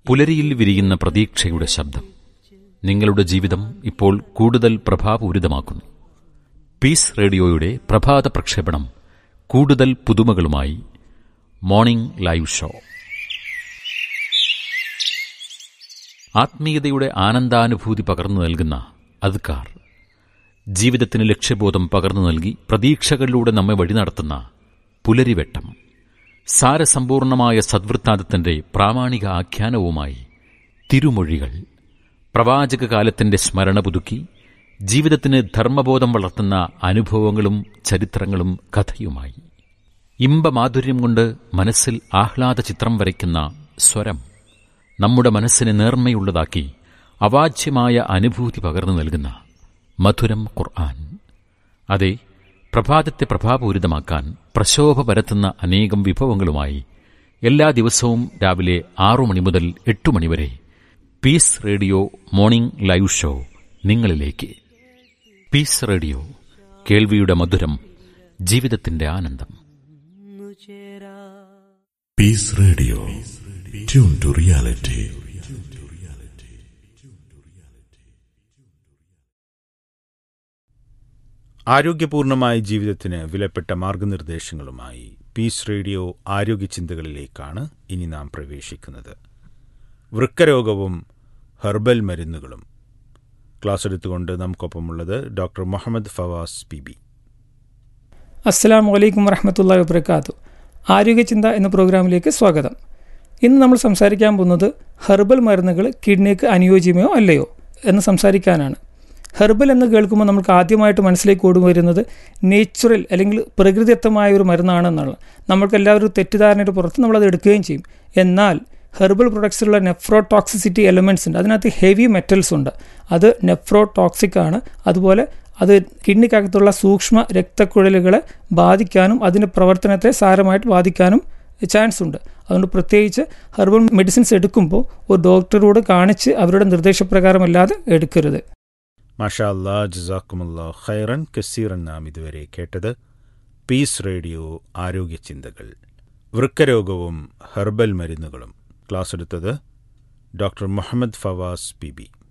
പുലരിയിൽ വിരിയുന്ന പ്രതീക്ഷയുടെ ശബ്ദം നിങ്ങളുടെ ജീവിതം ഇപ്പോൾ കൂടുതൽ പ്രഭാപൂരിതമാക്കുന്നു പീസ് റേഡിയോയുടെ പ്രഭാത പ്രക്ഷേപണം കൂടുതൽ പുതുമകളുമായി മോർണിംഗ് ലൈവ് ഷോ ആത്മീയതയുടെ ആനന്ദാനുഭൂതി പകർന്നു നൽകുന്ന അദ്കാർ ജീവിതത്തിന് ലക്ഷ്യബോധം പകർന്നു നൽകി പ്രതീക്ഷകളിലൂടെ നമ്മെ വഴി നടത്തുന്ന പുലരിവെട്ടം സാരസമ്പൂർണമായ സദ്വൃത്താന്തത്തിന്റെ പ്രാമാണിക ആഖ്യാനവുമായി തിരുമൊഴികൾ പ്രവാചക കാലത്തിന്റെ സ്മരണ പുതുക്കി ജീവിതത്തിന് ധർമ്മബോധം വളർത്തുന്ന അനുഭവങ്ങളും ചരിത്രങ്ങളും കഥയുമായി ഇമ്പമാധുര്യം കൊണ്ട് മനസ്സിൽ ആഹ്ലാദ ചിത്രം വരയ്ക്കുന്ന സ്വരം നമ്മുടെ മനസ്സിനെ നേർമ്മയുള്ളതാക്കി അവാച്യമായ അനുഭൂതി പകർന്നു നൽകുന്ന മധുരം ഖുർആൻ അതെ പ്രഭാതത്തെ പ്രഭാപൂരിതമാക്കാൻ പ്രശോഭ പരത്തുന്ന അനേകം വിഭവങ്ങളുമായി എല്ലാ ദിവസവും രാവിലെ ആറു മണി മുതൽ എട്ട് മണിവരെ peace radio morning live show നിങ്ങളിലേക്ക് പീസ് റേഡിയോ കേൾവിയുടെ മധുരം ജീവിതത്തിന്റെ ആനന്ദം peace radio tune to reality ആരോഗ്യപൂർണമായ ജീവിതത്തിന് വിലപ്പെട്ട മാർഗനിർദ്ദേശങ്ങളുമായി പീസ് റേഡിയോ ആരോഗ്യ ചിന്തകളിലേക്കാണ് ഇനി നാം പ്രവേശിക്കുന്നത് വൃക്കരോഗവും ഹെർബൽ മരുന്നുകളും ക്ലാസ് എടുത്തുകൊണ്ട് നമുക്കൊപ്പമുള്ളത് doctor Muhammad Fawas P B അസ്സാം വലൈക്കും വറഹമത്തല്ലാ വബർക്കാത്തു ആരോഗ്യചിന്ത എന്ന പ്രോഗ്രാമിലേക്ക് സ്വാഗതം ഇന്ന് നമ്മൾ സംസാരിക്കാൻ പോകുന്നത് ഹെർബൽ മരുന്നുകൾ കിഡ്നിക്ക് അനുയോജ്യമോ അല്ലയോ എന്ന് സംസാരിക്കാനാണ് ഹെർബൽ എന്ന് കേൾക്കുമ്പോൾ നമുക്ക് ആദ്യമായിട്ട് മനസ്സിലേക്ക് ഓടി വരുന്നത് നേച്ചുറൽ അല്ലെങ്കിൽ പ്രകൃതിദത്തമായ ഒരു മരുന്നാണെന്നുള്ളത് നമ്മൾക്ക് എല്ലാവരും തെറ്റിദ്ധാരണയുടെ പുറത്ത് നമ്മളത് എടുക്കുകയും ചെയ്യും എന്നാൽ ഹെർബൽ പ്രൊഡക്ട്സിലുള്ള നെഫ്രോടോക്സിസിറ്റി എലമെൻറ്റ്സ് ഉണ്ട് അതിനകത്ത് ഹെവി മെറ്റൽസ് ഉണ്ട് അത് നെഫ്രോടോക്സിക് ആണ് അതുപോലെ അത് കിഡ്നിക്കകത്തുള്ള സൂക്ഷ്മ രക്തക്കുഴലുകളെ ബാധിക്കാനും അതിൻ്റെ പ്രവർത്തനത്തെ സാരമായിട്ട് ബാധിക്കാനും ചാൻസ് ഉണ്ട് അതുകൊണ്ട് പ്രത്യേകിച്ച് ഹെർബൽ മെഡിസിൻസ് എടുക്കുമ്പോൾ ഒരു ഡോക്ടറോട് കാണിച്ച് അവരുടെ നിർദ്ദേശപ്രകാരമല്ലാതെ എടുക്കരുത് മാഷാ അല്ലാ ജസാക്കുമുല്ലാ ഖൈറൻ കസീറൻ നാം ഇതുവരെ കേട്ടത് പീസ് റേഡിയോ ആരോഗ്യ ചിന്തകൾ വൃക്കരോഗവും ഹെർബൽ മരുന്നുകളും ക്ലാസ് എടുത്തത് doctor Muhammad Fawas P B